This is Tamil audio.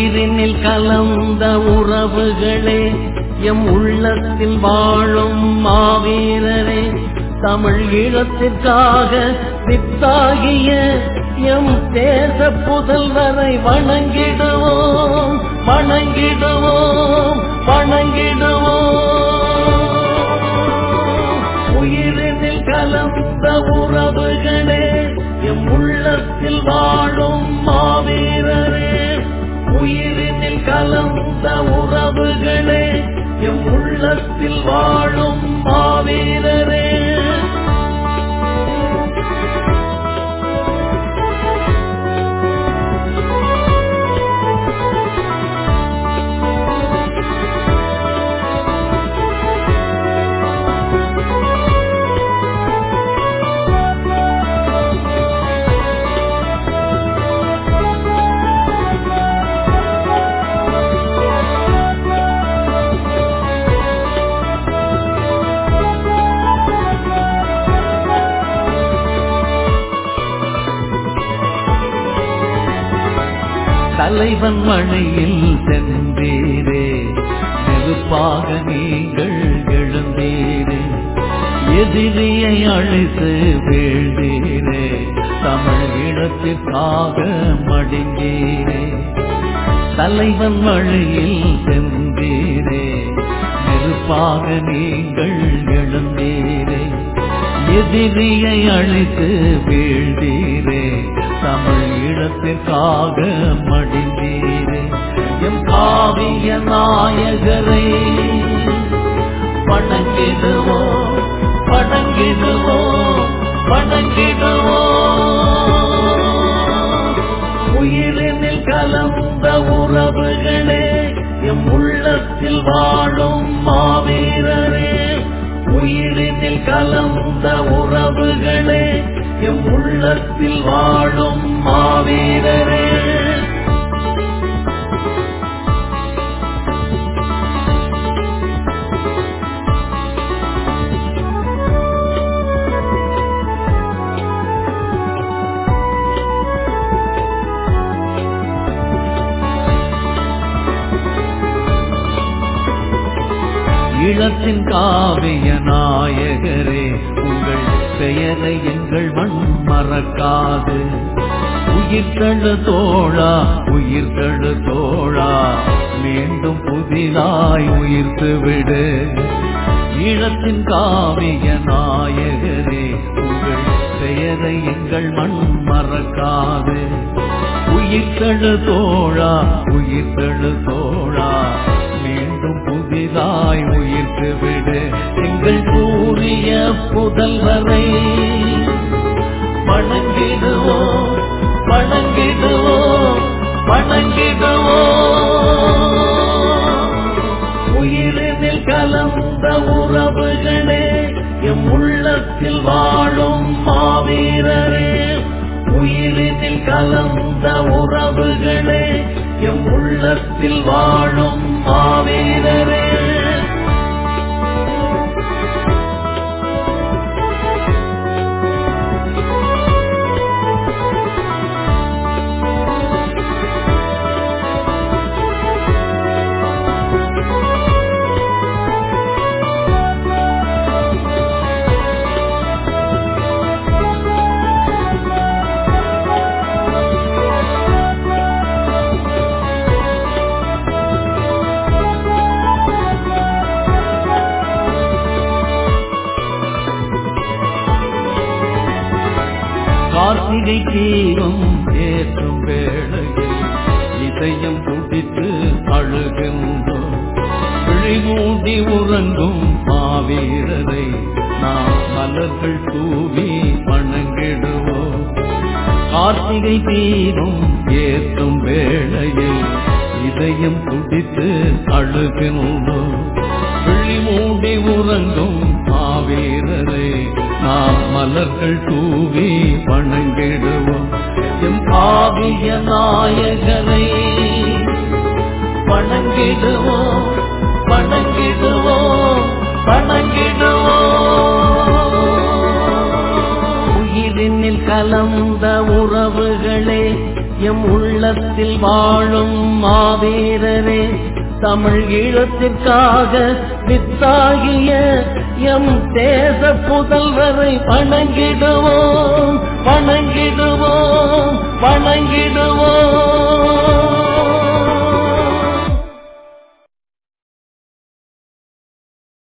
உயிரினில் கலந்த உறவுகளே எம் உள்ளத்தில் வாழும் மாவீரரே தமிழ் ஈழத்திற்காக வித்தாகிய எம் தேச புதல்வரை வணங்கிடுவோம் வணங்கிடுவோம் வணங்கிடுவோம் உயிரினில் கலந்த உறவுகளே எம் உள்ளத்தில் வாழும் மாவீரரே உயிரினில் கலந்த உறவுகளே எம் உள்ளத்தில் வாழும் மாவீரரே தலைவன் வழியில் சென்றீரே நெருப்பாக நீங்கள் எழுந்தீரே எதிரியை அழித்து வீழ்ந்தீரே தமிழ் இடத்திற்காக மடிந்தீரே தலைவன் வழியில் சென்றீரே நெருப்பாக நீங்கள் எழுந்தீரே எதிரியை அழித்து வீழ்ந்தீரே தமிழ் ஈழத்திற்காக மடிந்தீரே எம் காவிய நாயகரை வணங்கிடுவோம் வணங்கிடுவோம் வணங்கிடுவோம் உயிரினில் கலந்த உறவுகளே எம் உள்ளத்தில் வாழும் மாவீரரே உயிரினில் கலந்த உறவுகளே எம் உள்ளத்தில் வாழும் மாவீரரே ஈழத்தின் காவிய நாயகரே உங்கள் பெயரை எங்கள் மண் மறக்காது உயிர்த்தழு தோழா உயிர்த்தழு தோழா மீண்டும் புதிதாய் உயிர்த்து விடு ஈழத்தின் காவிய நாயகரே உங்கள் பெயரை எங்கள் மண் மறக்காது உயிர்த்தழு தோழா உயிர்த்தழு தோழா மீண்டும் புதிதாய் உயிர்த்து விடு எங்கள் கூறிய புதல்வரை வணங்கிடுவோம் வணங்கிடுவோம் வணங்கிடுவோம் உயிரினில் கலந்த உறவுகளே எம் உள்ளத்தில் வாழும் மாவீரரே உயிரினில் கலந்த உறவுகளே எம் உள்ளத்தில் வாழும் மாவீரரே கார்த்திகை தீபம் ஏற்றும் வேளையில் இதயம் துடித்து அழுகின்றோம் விழிமூடி உறங்கும் மாவீரரை நாம் மலர்கள் தூவி வணங்கிடுவோம் கார்த்திகை தீபம் ஏற்றும் வேளையில் இதயம் துடித்து அழுகின்றோம் விழிமூடி உறங்கும் மாவீரரை நாம் மலர்கள் தூவி வணங்கிடுவோம் எம் காவிய நாயகரை வணங்கிடுவோம் வணங்கிடுவோம் வணங்கிடுவோம் உயிரினில் கலந்த உறவுகளே எம் உள்ள நிலத்தில் வாழும் மாவீரரே தமிழ் ஈழத்திற்காக வித்தாகிய எம் தேச புதல்வரை வணங்கிடுவோம் வணங்கிடுவோம் வணங்கிடுவோம்